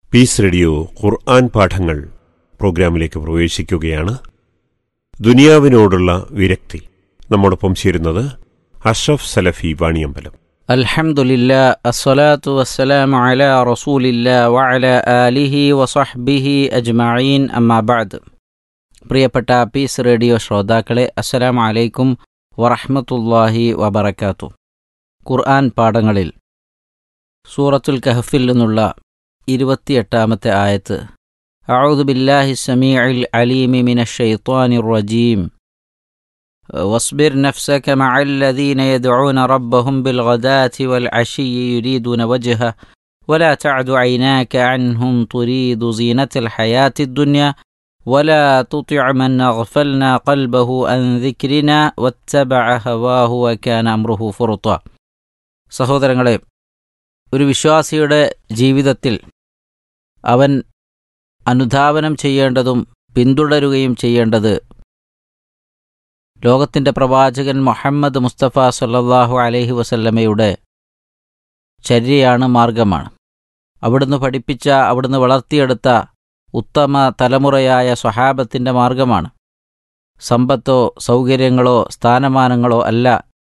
piece radio ഖുർആൻ പാഠങ്ങൾ പ്രോഗ്രാമിലേക്ക് പ്രവേശിക്കുകയാണ് ദുനിയാവിനോടുള്ള വിരക്തി നമ്മോടൊപ്പം ചേരുന്നത് അഷ്റഫ് സലഫി വാണിയമ്പലം الحمد لله الصلاة والسلام على رسول الله وعلى آله وصحبه أجمعين أما بعد പ്രിയപ്പെട്ട പീസ് റേഡിയോ ശ്രോതാക്കളെ അസ്സലാമു അലൈക്കും വറഹ്മത്തുള്ളാഹി വബറകാത്തു ഖുർആൻ പാഠങ്ങളിൽ സൂറത്തുൽ കഹഫിൽ നിന്നുള്ള ഇരുപത്തിയെട്ടാമത്തെ ആയത്ത് അഊദു ബില്ലാഹി സമീഉൽ അലീമി മിനശ് ശൈത്വാനിർ റജീം واصبر نفسك مع الذين يدعون ربهم بالغداة والعشي يريدون وجهه ولا تعد عيناك عنهم تريد زينة الحياة الدنيا ولا تطع من أغفلنا قلبه عن ذكرنا واتبع هواه وكان أمره فرطا സഹോദരങ്ങളെ ഒരു വിശ്വാസിയുടെ ജീവിതത്തിൽ അവൻ അനുധാവനം ചെയ്യേണ്ടതും പിന്തുടരുകയും ചെയ്യേണ്ടത് ലോകത്തിൻ്റെ പ്രവാചകൻ മുഹമ്മദ് മുസ്തഫ സല്ലല്ലാഹു അലൈഹി വസല്ലമയുടെ ചര്യയാണ് മാർഗമാണ് അവിടുന്ന് പഠിപ്പിച്ച അവിടുന്ന് വളർത്തിയെടുത്ത ഉത്തമ തലമുറയായ സ്വഹാബത്തിൻ്റെ മാർഗമാണ് സമ്പത്തോ സൗകര്യങ്ങളോ സ്ഥാനമാനങ്ങളോ അല്ല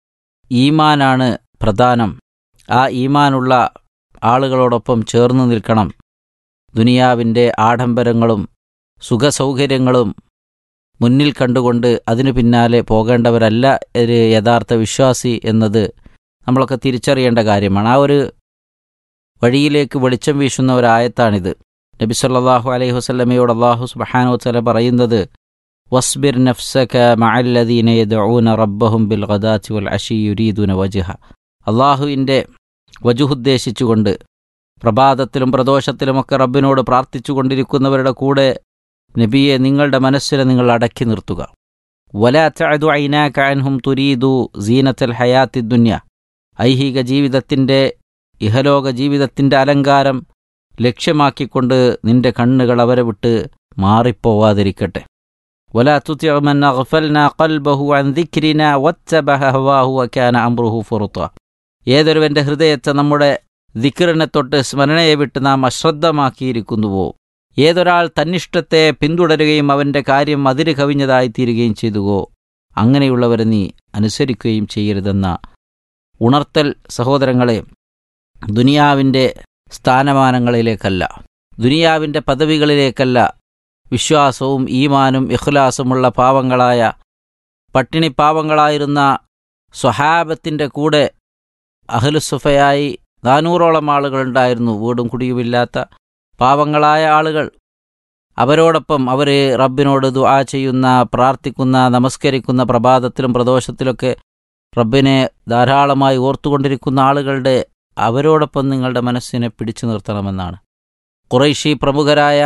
ഈമാനാണ് പ്രധാനം ആ ഈമാനുള്ള ആളുകളോടൊപ്പം ചേർന്ന് നിൽക്കണം ദുനിയാവിൻ്റെ ആഡംബരങ്ങളും സുഖസൗകര്യങ്ങളും മുന്നിൽ കണ്ടുകൊണ്ട് അതിനു പിന്നാലെ പോകേണ്ടവരല്ല ഒരു യഥാർത്ഥ വിശ്വാസി എന്നത് നമ്മളൊക്കെ തിരിച്ചറിയേണ്ട കാര്യമാണ് ആ ഒരു വഴിയിലേക്ക് വെളിച്ചം വീശുന്ന ഒരായത്താണിത് നബി സല്ലല്ലാഹു അലൈഹി വസല്ലമയോട് അള്ളാഹു സുബ്ഹാനഹു വതആല പറയുന്നത് വസ്ബിർ നഫ്സക മഅല്ലദീന യദ്ഊന റബ്ബഹും ബിൽ ഗദാത്തി വൽ അശി യുരീദുന വജ്ഹ അള്ളാഹുവിൻ്റെ വജുഹുദ്ദേശിച്ചുകൊണ്ട് പ്രഭാതത്തിലും പ്രദോഷത്തിലുമൊക്കെ റബ്ബിനോട് പ്രാർത്ഥിച്ചു കൊണ്ടിരിക്കുന്നവരുടെ കൂടെ നബിയെ നിങ്ങളുടെ മനസ്സിനെ നിങ്ങൾ അടക്കി നിർത്തുക വലാ തഅദു ഐനാക അൻഹും തുരീദു സീനത്തൽ ഹയാത്തി ദുന്യ ഐഹിക ജീവിതത്തിൻ്റെ ഇഹലോക ജീവിതത്തിൻ്റെ അലങ്കാരം ലക്ഷ്യമാക്കിക്കൊണ്ട് നിന്റെ കണ്ണുകൾ അവരെ വിട്ട് മാറിപ്പോവാതിരിക്കട്ടെ വലാ തുതിഅ മൻ അഗ്ഫൽനാ ഖൽബഹു അൻ ദിക്രിനാ വത്തബഹ ഹവാഹു വകാന അംറുഹു ഫുറുത്ത ഏതൊരുവന്റെ ഹൃദയത്തെ നമ്മുടെ ദിക്റിനെ തൊട്ട് സ്മരണയെ വിട്ട് നാം അശ്രദ്ധമാക്കിയിരിക്കുന്നുവോ ഏതൊരാൾ തന്നിഷ്ടത്തെ പിന്തുടരുകയും അവൻ്റെ കാര്യം അതിര് കവിഞ്ഞതായിത്തീരുകയും ചെയ്തുവോ അങ്ങനെയുള്ളവരെ നീ അനുസരിക്കുകയും ചെയ്യരുതെന്ന ഉണർത്തൽ സഹോദരങ്ങളെ ദുനിയാവിൻ്റെ സ്ഥാനമാനങ്ങളിലേക്കല്ല ദുനിയാവിൻ്റെ പദവികളിലേക്കല്ല വിശ്വാസവും ഈമാനും ഇഖ്ലാസുമുള്ള പാവങ്ങളായ പട്ടിണി പാവങ്ങളായിരുന്ന സ്വഹാബത്തിൻ്റെ കൂടെ അഹ്ലുസുഫയായി നാനൂറോളം ആളുകളുണ്ടായിരുന്നു വീടും കുടിയുമില്ലാത്ത പാവങ്ങളായ ആളുകൾ അവരോടൊപ്പം അവർ റബ്ബിനോട് ദുആ ചെയ്യുന്ന പ്രാർത്ഥിക്കുന്ന നമസ്കരിക്കുന്ന പ്രഭാതത്തിലും പ്രദോഷത്തിലൊക്കെ റബ്ബിനെ ധാരാളമായി ഓർത്തുകൊണ്ടിരിക്കുന്ന ആളുകളുടെ അവരോടൊപ്പം നിങ്ങളുടെ മനസ്സിനെ പിടിച്ചു നിർത്തണമെന്നാണ് കുറൈശി പ്രമുഖരായ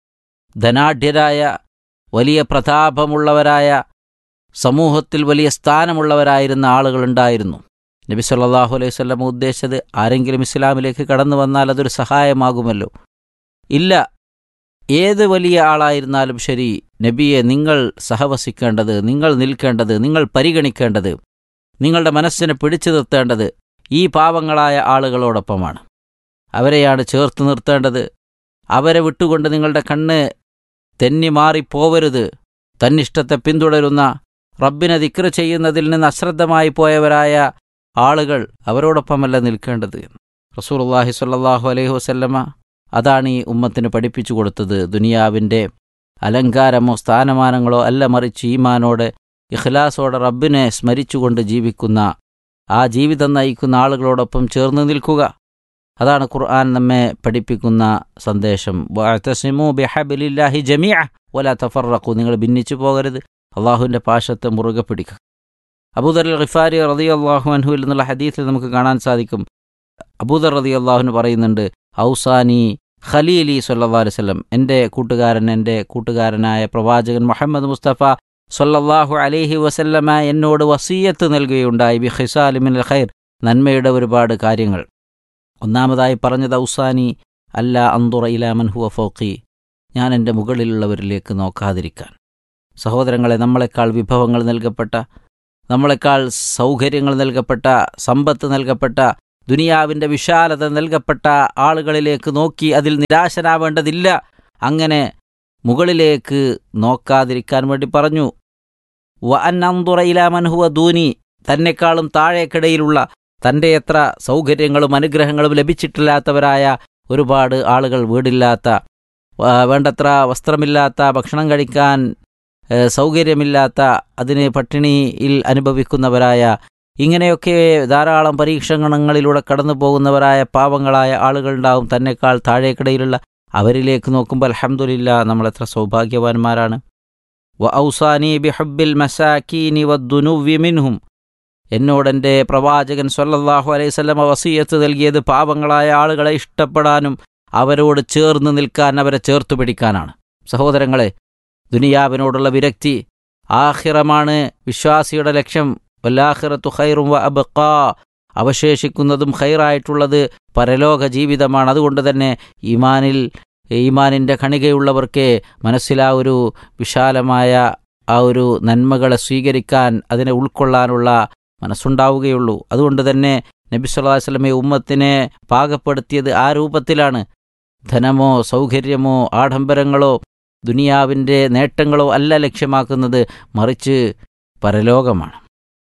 ധനാഢ്യരായ വലിയ പ്രതാപമുള്ളവരായ സമൂഹത്തിൽ വലിയ സ്ഥാനമുള്ളവരായിരുന്ന ആളുകളുണ്ടായിരുന്നു നബി സല്ലല്ലാഹു അലൈഹി വസല്ലം ഉദ്ദേശിച്ചത് ആരെങ്കിലും ഇസ്ലാമിലേക്ക് കടന്നു വന്നാൽ അതൊരു സഹായമാകുമല്ലോ ഇല്ല ഏത് വലിയ ആളായിരുന്നാലും ശരി നബിയെ നിങ്ങൾ സഹവസിക്കേണ്ടത് നിങ്ങൾ നിൽക്കേണ്ടത് നിങ്ങൾ പരിഗണിക്കേണ്ടത് നിങ്ങളുടെ മനസ്സിനെ പിടിച്ചു നിർത്തേണ്ടത് ഈ പാവങ്ങളായ ആളുകളോടൊപ്പമാണ് അവരെയാണ് ചേർത്ത് നിർത്തേണ്ടത് അവരെ വിട്ടുകൊണ്ട് നിങ്ങളുടെ കണ്ണ് തെന്നി മാറിപ്പോവരുത് തന്നിഷ്ടത്തെ പിന്തുടരുന്ന റബ്ബിനെ ദിക്ര ചെയ്യുന്നതിൽ നിന്ന് അശ്രദ്ധമായി പോയവരായ ആളുകൾ അവരോടൊപ്പമല്ല നിൽക്കേണ്ടത് റസൂലുള്ളാഹി സ്വല്ലല്ലാഹു അലൈഹി വസല്ലമ അതാണ് ഈ ഉമ്മത്തിന് പഠിപ്പിച്ചു കൊടുത്തത് ദുനിയാവിൻ്റെ അലങ്കാരമോ സ്ഥാനമാനങ്ങളോ അല്ല മറിച്ച് ഈമാനോടെ ഇഖ്ലാസോടെ റബ്ബിനെ സ്മരിച്ചുകൊണ്ട് ജീവിക്കുന്ന ആ ജീവിതം നയിക്കുന്ന ആളുകളോടൊപ്പം ചേർന്ന് നിൽക്കുക അതാണ് ഖുർആൻ നമ്മെ പഠിപ്പിക്കുന്ന സന്ദേശം വഅ്തസിമു ബിഹബിലില്ലാഹി ജമീഅ വലാ തഫറഖു നിങ്ങൾ ഭിന്നിച്ചു പോകരുത് അള്ളാഹുവിൻ്റെ പാശത്തെ മുറുകെ പിടിക്കുക അബൂദർ ഖിഫാരി റതി അള്ളാഹു അൻഹുവിൽ നിന്നുള്ള ഹദീസിൽ നമുക്ക് കാണാൻ സാധിക്കും അബൂദർ റതി അള്ളാഹുവിന് പറയുന്നുണ്ട് ഔസാനി ഖലീലി സല്ലാ വല്ലം എൻ്റെ കൂട്ടുകാരൻ എൻ്റെ കൂട്ടുകാരനായ പ്രവാചകൻ മുഹമ്മദ് മുസ്തഫ സല്ലല്ലാഹു അലൈഹി വസല്ലമ എന്നോട് വസീയത്ത് നൽകുകയുണ്ടായി ബി ഖിസാലിമിൻ ഖൈർ നന്മയുടെ ഒരുപാട് കാര്യങ്ങൾ ഒന്നാമതായി പറഞ്ഞത് ഔസാനി അല്ല അന്തുറ ഇലാമൻ ഹുവ ഫൗക്കി ഞാൻ എൻ്റെ മുകളിലുള്ളവരിലേക്ക് നോക്കാതിരിക്കാൻ സഹോദരങ്ങളെ നമ്മളെക്കാൾ വിഭവങ്ങൾ നൽകപ്പെട്ട നമ്മളെക്കാൾ സൗകര്യങ്ങൾ നൽകപ്പെട്ട സമ്പത്ത് നൽകപ്പെട്ട ദുനിയാവിൻ്റെ വിശാലത നൽകപ്പെട്ട ആളുകളിലേക്ക് നോക്കി അതിൽ നിരാശനാവേണ്ടതില്ല അങ്ങനെ മുകളിലേക്ക് നോക്കാതിരിക്കാൻ വേണ്ടി പറഞ്ഞു വ അന്നന്തുറയിലാമൻഹുവ ദൂനി തന്നെക്കാളും താഴേക്കിടയിലുള്ള തൻ്റെ എത്ര സൗകര്യങ്ങളും അനുഗ്രഹങ്ങളും ലഭിച്ചിട്ടില്ലാത്തവരായ ഒരുപാട് ആളുകൾ വീടില്ലാത്ത ആ, വേണ്ടത്ര വസ്ത്രമില്ലാത്ത ഭക്ഷണം കഴിക്കാൻ ഏ, സൗകര്യമില്ലാത്ത അതിന് പട്ടിണിയിൽ അനുഭവിക്കുന്നവരായ ഇങ്ങനെയൊക്കെ ധാരാളം പരീക്ഷണങ്ങളിലൂടെ കടന്നു പോകുന്നവരായ പാവങ്ങളായ ആളുകളുണ്ടാവും തന്നെക്കാൾ താഴേക്കിടയിലുള്ള അവരിലേക്ക് നോക്കുമ്പോൾ അൽഹംദുലില്ല നമ്മൾ എത്ര സൗഭാഗ്യവാന്മാരാണ് വ ഔസാനി ബിഹബ്ബിൽ മസാക്കീനി വദ്ദുനുവ്വി മിൻഹും എന്നോടെൻ്റെ പ്രവാചകൻ സല്ലല്ലാഹു അലൈഹി വസല്ലമ വസീയത്ത് നൽകിയത് പാവങ്ങളായ ആളുകളെ ഇഷ്ടപ്പെടാനും അവരോട് ചേർന്ന് നിൽക്കാൻ അവരെ ചേർത്തു പിടിക്കാനാണ് സഹോദരങ്ങളെ ദുനിയാവിനോടുള്ള വിരക്തി ആഹിറമാണ് വിശ്വാസിയുടെ ലക്ഷ്യം വല്ലാഹിറത്തു ഖൈറും വ അബ്ഖാ അവശേഷിക്കുന്നതും ഖൈറായിട്ടുള്ളത് പരലോക ജീവിതമാണ് അതുകൊണ്ട് തന്നെ ഈമാനിൽ ഈമാനിൻ്റെ കണികയുള്ളവർക്ക് മനസ്സിലാ ഒരു വിശാലമായ ആ ഒരു നന്മകളെ സ്വീകരിക്കാൻ അതിനെ ഉൾക്കൊള്ളാനുള്ള മനസ്സുണ്ടാവുകയുള്ളൂ അതുകൊണ്ട് തന്നെ നബി സല്ലല്ലാഹു അലൈഹി വസല്ലമയെ ഉമ്മത്തിനെ പാകപ്പെടുത്തിയത് ആ രൂപത്തിലാണ് ധനമോ സൗകര്യമോ ആഡംബരങ്ങളോ ദുനിയാവിൻ്റെ നേട്ടങ്ങളോ അല്ല ലക്ഷ്യമാക്കുന്നത് മറിച്ച് പരലോകമാണ്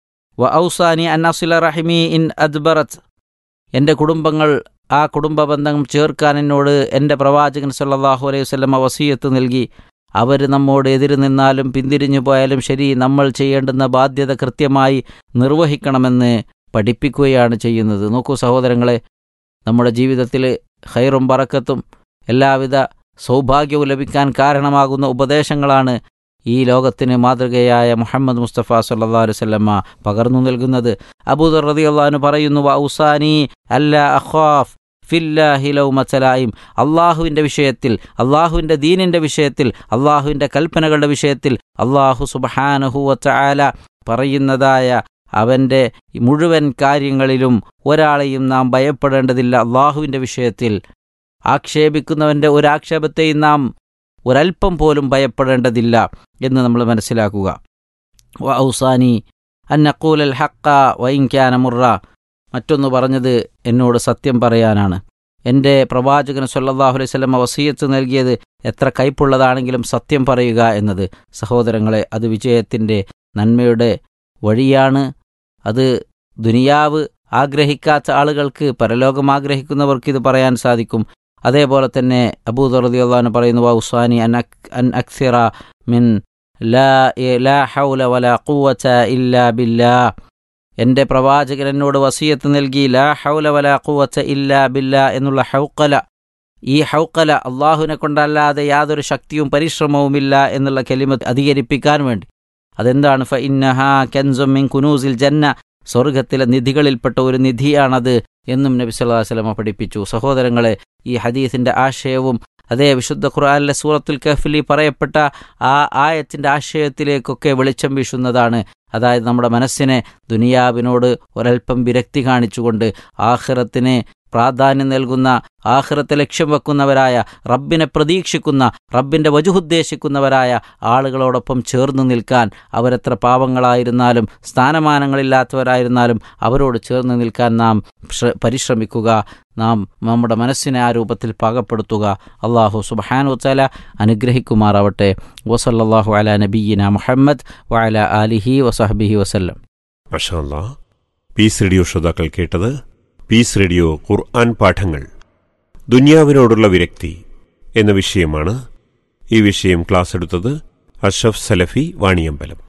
വ ഔസാനി അന്നസില റഹിമി ഇൻ അദ്ബറത്ത് എൻ്റെ കുടുംബങ്ങൾ ആ കുടുംബ ബന്ധം ചേർക്കാൻ എന്നോട് എൻ്റെ പ്രവാചകൻ സല്ലല്ലാഹു അലൈഹി വസല്ലമ വസീയത്ത് നൽകി അവർ നമ്മോട് എതിര് നിന്നാലും പിന്തിരിഞ്ഞു പോയാലും ശരി നമ്മൾ ചെയ്യേണ്ടുന്ന ബാധ്യത കൃത്യമായി നിർവഹിക്കണമെന്ന് പഠിപ്പിക്കുകയാണ് ചെയ്യുന്നത് നോക്കൂ സഹോദരങ്ങളെ നമ്മുടെ ജീവിതത്തിൽ ഹൈറും ബറക്കത്തും എല്ലാവിധ സൗഭാഗ്യവും ലഭിക്കാൻ കാരണമാകുന്ന ഉപദേശങ്ങളാണ് ഈ ലോകത്തിന് മാതൃകയായ മുഹമ്മദ് മുസ്തഫ സല്ലാ അലുസല്ലമ്മ പകർന്നു നൽകുന്നത് അബൂദർ റതി അള്ളഹാന് പറയുന്നു ഔസാനി അല്ല അഖാഫ് ഫില്ലാഹി ലൗമത്തലായും അള്ളാഹുവിൻ്റെ വിഷയത്തിൽ അള്ളാഹുവിൻ്റെ ദീനിൻ്റെ വിഷയത്തിൽ അള്ളാഹുവിൻ്റെ കൽപ്പനകളുടെ വിഷയത്തിൽ അള്ളാഹു സുബഹാനഹുവല പറയുന്നതായ അവൻ്റെ മുഴുവൻ കാര്യങ്ങളിലും ഒരാളെയും നാം ഭയപ്പെടേണ്ടതില്ല അള്ളാഹുവിൻ്റെ വിഷയത്തിൽ ആക്ഷേപിക്കുന്നവൻ്റെ ഒരാക്ഷേപത്തെയും നാം ഒരൽപ്പം പോലും ഭയപ്പെടേണ്ടതില്ല എന്ന് നമ്മൾ മനസ്സിലാക്കുക വ ഔസാനി അന്നക്കൂലൽ ഹക്ക വൈങ്ക്യാന മുറ മറ്റൊന്ന് പറഞ്ഞത് എന്നോട് സത്യം പറയാനാണ് എൻ്റെ പ്രവാചകൻ സല്ലല്ലാഹു അലൈഹി വസല്ലം വസീയത്ത് നൽകിയത് എത്ര കയ്പുള്ളതാണെങ്കിലും സത്യം പറയുക എന്നത് സഹോദരങ്ങളെ അത് വിജയത്തിൻ്റെ നന്മയുടെ വഴിയാണ് അത് ദുനിയാവ് ആഗ്രഹിക്കാത്ത ആളുകൾക്ക് പരലോകം ആഗ്രഹിക്കുന്നവർക്ക് ഇത് പറയാൻ സാധിക്കും അതേപോലെ തന്നെ അബൂദർദി അള്ളഹാന് പറയുന്നു വൗസാനി അൻ അക്- അൻ അക്സിറ മിൻ ലാ ലാ ഹൗല വലാ ഖുവത ഇല്ലാ ബില്ലാ എൻ്റെ പ്രവാചകൻ എന്നോട് വസീയത്ത് നൽകി ലാ ഹൗല വലാ ഖുവത ഇല്ലാ ബില്ലാ എന്നുള്ള ഹൗക്കല ഈ ഹൗക്കല അള്ളാഹുവിനെ കൊണ്ടല്ലാതെ യാതൊരു ശക്തിയും പരിശ്രമവുമില്ല എന്നുള്ള കെലിമ അധികരിപ്പിക്കാൻ വേണ്ടി അതെന്താണ് ഫ ഇന്നഹ കെൻസും മിൻ കുനൂസിൽ ജന്ന സ്വർഗത്തിലെ നിധികളിൽപ്പെട്ട ഒരു നിധിയാണത് എന്നും നബി സല്ലല്ലാഹു അലൈഹി വസല്ലമ പഠിപ്പിച്ചു സഹോദരങ്ങളെ ഈ ഹദീസിന്റെ ആശയവും അതേ വിശുദ്ധ ഖുർആനിലെ സൂറത്തുൽ കഹ്ഫിലി പറയപ്പെട്ട ആ ആയത്തിന്റെ ആശയത്തിലേക്കൊക്കെ വെളിച്ചം വീശുന്നതാണ് അതായത് നമ്മുടെ മനസ്സിനെ ദുനിയാവിനോട് ഒരൽപ്പം വിരക്തി കാണിച്ചുകൊണ്ട് ആഖിറത്തിന് പ്രാധാന്യം നൽകുന്ന ആഖിറത്തെ ലക്ഷ്യം വെക്കുന്നവരായ റബ്ബിനെ പ്രതീക്ഷിക്കുന്ന റബ്ബിന്റെ വജുഹുദ്ദേശിക്കുന്നവരായ ആളുകളോടൊപ്പം ചേർന്ന് നിൽക്കാൻ അവരെത്ര പാവങ്ങളായിരുന്നാലും സ്ഥാനമാനങ്ങളില്ലാത്തവരായിരുന്നാലും അവരോട് ചേർന്ന് നിൽക്കാൻ നാം ശ്ര- പരിശ്രമിക്കുക നാം നമ്മുടെ മനസ്സിനെ ആ രൂപത്തിൽ പാകപ്പെടുത്തുക അള്ളാഹു സുബാനു തല അനുഗ്രഹിക്കുമാറാവട്ടെ വസല്ലാഹു അല നബീന മുഹമ്മദ് വഅല ആലിഹി വസഹബിഹി വസല്ലം മഷാല്ലാ പീസ് റേഡിയോ ശ്രോതാക്കൾ കേട്ടത് പീസ് റേഡിയോ ഖുർആൻ പാഠങ്ങൾ ദുനിയാവിനോടുള്ള വിരക്തി എന്ന വിഷയമാണ് ഈ വിഷയം ക്ലാസ് എടുത്തത് അഷഫ് സലഫി വാണിയമ്പലം